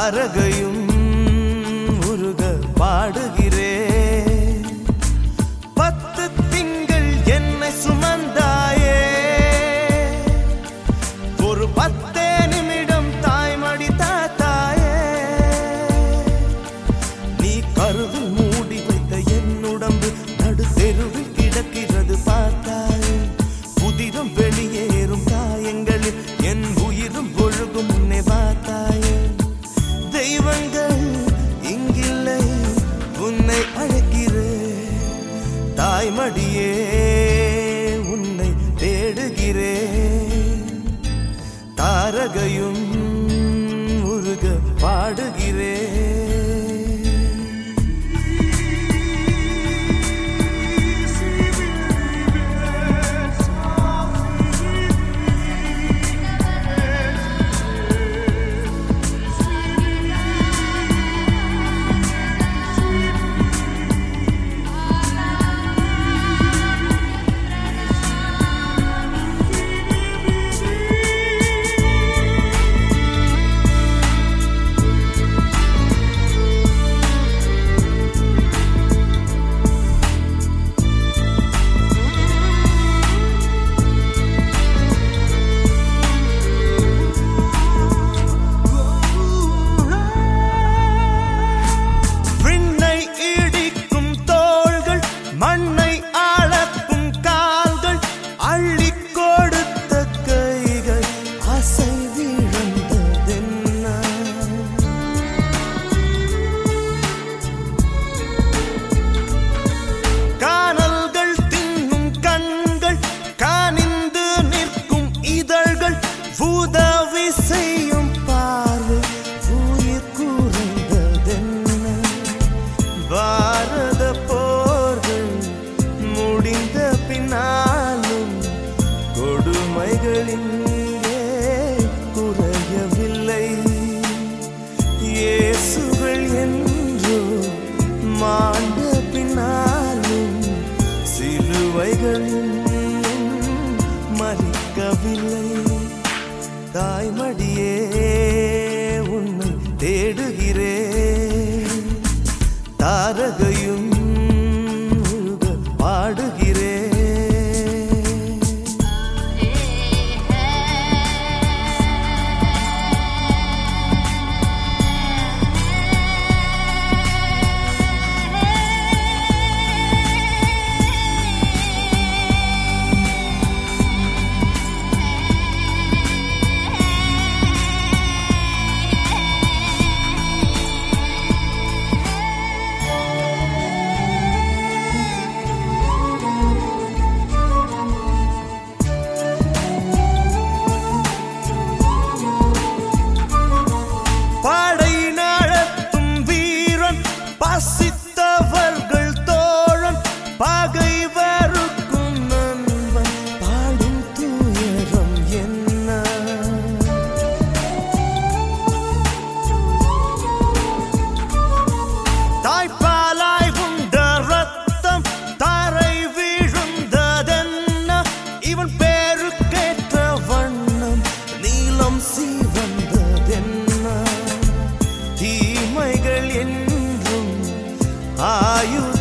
தாரகையும் உருக பாடுகிறேன் பத்து திங்கள் என்னை சுமந்தாயே ஒரு பத்தே நிமிடம் தாய்மடி தாத்தாயே நீ கருவில் மூடி வைத்த என் உடம்பு நடு தெருவில் கிடக்கிறது பார்த்தாயே புதிரம் வெளியேறும் காயங்களில் என் உயிரும் ஒழுகும் உன்னை பார்த்தாயே தெய்வங்கள் இங்கில்லை உன்னை அழைக்கிறேன் தாய்மடியே உன்னை தேடுகிறேன் தாரகையும் உருக பாடுகிறேன் விண்ணை இடிக்கும் தோள்கள் மண்ணை அளக்கும் கால்கள் அள்ளி கொடுத்த கைகள் அசை விழுந்ததென்ன காணல்கள் தின்னும் கண்கள் காணிந்து நிற்கும் இதழ்கள் உதவி செய்யும் பார்வை உயிர் கூறுந்ததென்ன பாரத போர்கள் முடிந்த பின்னாலும் கொடுமைகளின் குறையவில்லை இயேசுகள் என்றோ மாண்ட பின்னாலும் சிலுவைகள் இன்னும் மறிக்கவில்லை தாய்மடியே உன்னை தேடுகிறேன் தாரகையும் உருக பாடுகிறேன் படை நடத்தும் வீரன் பசித்தவர்கள் தோழன் பகை வருக்கும் நண்பன் பாடும் துயரம் என்ன தாய்ப்பாலாய் உண்ட ரத்தம் தரை வீழுந்ததென்ன இவன் பேருக்கேற்ற வண்ணம் நீலம் சீவந்ததென்ன தீமைகள் என்றும் ஆயுத